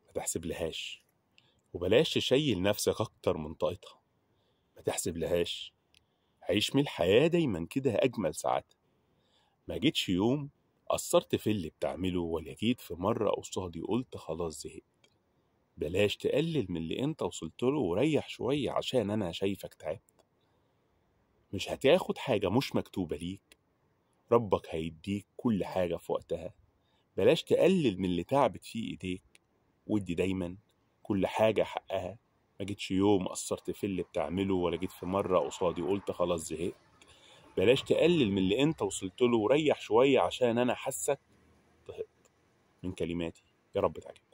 ما تحسبلهاش وبلاش تشيل نفسك أكتر من طاقتها ما تحسبلهاش عيش من الحياة دايما كده أجمل ساعات ما جيتش يوم قصرت في اللي بتعمله ولا جيت في مرة قصادي قلت خلاص زهقت بلاش تقلل من اللي انت وصلت له وريح شوية عشان أنا شايفك تعبت مش هتاخد حاجة مش مكتوبة ليك ربك هيديك كل حاجة في وقتها بلاش تقلل من اللي تعبت فيه ايديك ودي دايما كل حاجة حقها ما جيتش يوم قصرت في اللي بتعمله ولا جيت في مرة قصادي قلت خلاص زهقت بلاش تقلل من اللي انت وصلت له وريح شوية عشان انا حاسك طهقت من كلماتي يا رب تعجبك